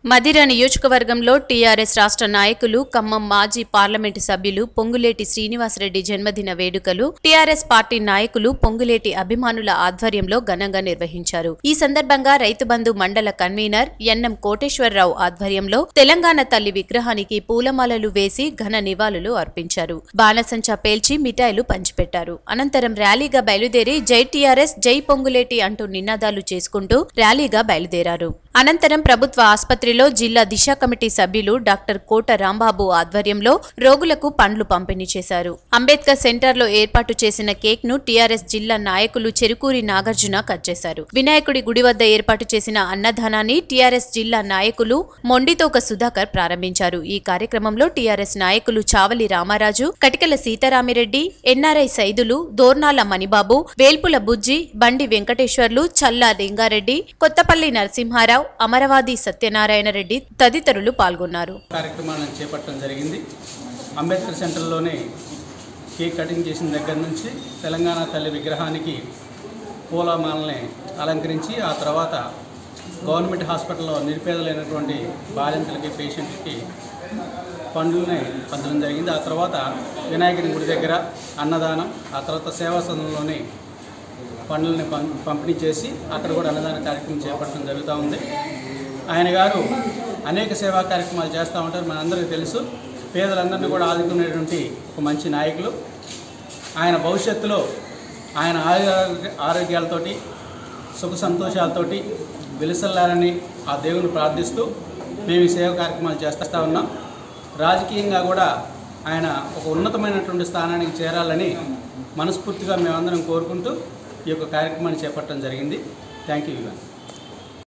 మదిర నియోజకవర్గంలో టీఆర్ఎస్ రాష్ట్ర నాయకులు ఖమ్మం మాజీ పార్లమెంటు సభ్యులు పొంగులేటి శ్రీనివాసరెడ్డి జన్మదిన వేడుకలు టీఆర్ఎస్ పార్టీ నాయకులు పొంగులేటి అభిమానుల ఆధ్వర్యంలో ఘనంగా నిర్వహించారు ఈ సందర్భంగా రైతు బంధు మండల కన్వీనర్ ఎన్ఎం కోటేశ్వరరావు ఆధ్వర్యంలో తెలంగాణ తల్లి విగ్రహానికి పూలమాలలు వేసి ఘన నివాళులు అర్పించారు బాణసంచా పేల్చి మిఠాయిలు పంచిపెట్టారు అనంతరం ర్యాలీగా బయలుదేరి జై టీఆర్ఎస్ జై పొంగులేటి అంటూ నినాదాలు చేసుకుంటూ ర్యాలీగా బయలుదేరారు అనంతరం ప్రభుత్వ ఆసుపత్రిలో జిల్లా దిశ కమిటీ సభ్యులు డాక్టర్ కోట రాంబాబు ఆధ్వర్యంలో రోగులకు పండ్లు పంపిణీ చేశారు అంబేద్కర్ సెంటర్ లో ఏర్పాటు చేసిన కేక్ ను టీఆర్ఎస్ జిల్లా నాయకులు చెరుకూరి నాగార్జున కట్ చేశారు వినాయకుడి గుడి వద్ద ఏర్పాటు చేసిన అన్నదానాన్ని టీఆర్ఎస్ జిల్లా నాయకులు మొండితోక సుధాకర్ ప్రారంభించారు ఈ కార్యక్రమంలో టీఆర్ఎస్ నాయకులు చావలి రామారాజు కటికల సీతారామిరెడ్డి ఎన్ఆర్ఐ సైదులు దోర్నాల మణిబాబు వేల్పుల బుజ్జి బండి వెంకటేశ్వర్లు చల్లా లింగారెడ్డి కొత్తపల్లి నరసింహారావు అమరవాది సత్యనారాయణ రెడ్డి తదితరులు పాల్గొన్నారు కార్యక్రమాలను చేపట్టడం జరిగింది అంబేద్కర్ సెంటర్లోనే కేక్ కటింగ్ చేసిన దగ్గర నుంచి తెలంగాణ తల్లి విగ్రహానికి పూలమాలని అలంకరించి ఆ తర్వాత గవర్నమెంట్ హాస్పిటల్లో నిరుపేదలైనటువంటి బాలింతలకి పేషెంట్లకి పండ్లని పంచడం జరిగింది ఆ తర్వాత వినాయకుని గుడి దగ్గర అన్నదానం ఆ తర్వాత సేవా సదనంలోని పండ్లని పం పంపిణీ చేసి అక్కడ కూడా అన్నదాన కార్యక్రమం చేపట్టడం జరుగుతూ ఉంది ఆయన గారు అనేక సేవా కార్యక్రమాలు చేస్తూ ఉంటారు మనందరికీ తెలుసు పేదలందరినీ కూడా ఆదుకునేటువంటి ఒక మంచి నాయకులు ఆయన భవిష్యత్తులో ఆయన ఆరోగ్య ఆరోగ్యాలతోటి సుఖ సంతోషాలతోటి వెలుసల్లారని ఆ దేవుని ప్రార్థిస్తూ మేము ఈ సేవ కార్యక్రమాలు చేస్తూ ఉన్నాం రాజకీయంగా కూడా ఆయన ఒక ఉన్నతమైనటువంటి స్థానానికి చేరాలని మనస్ఫూర్తిగా మేమందరం కోరుకుంటూ ఈ యొక్క కార్యక్రమాన్ని చేపట్టడం జరిగింది థ్యాంక్ యూ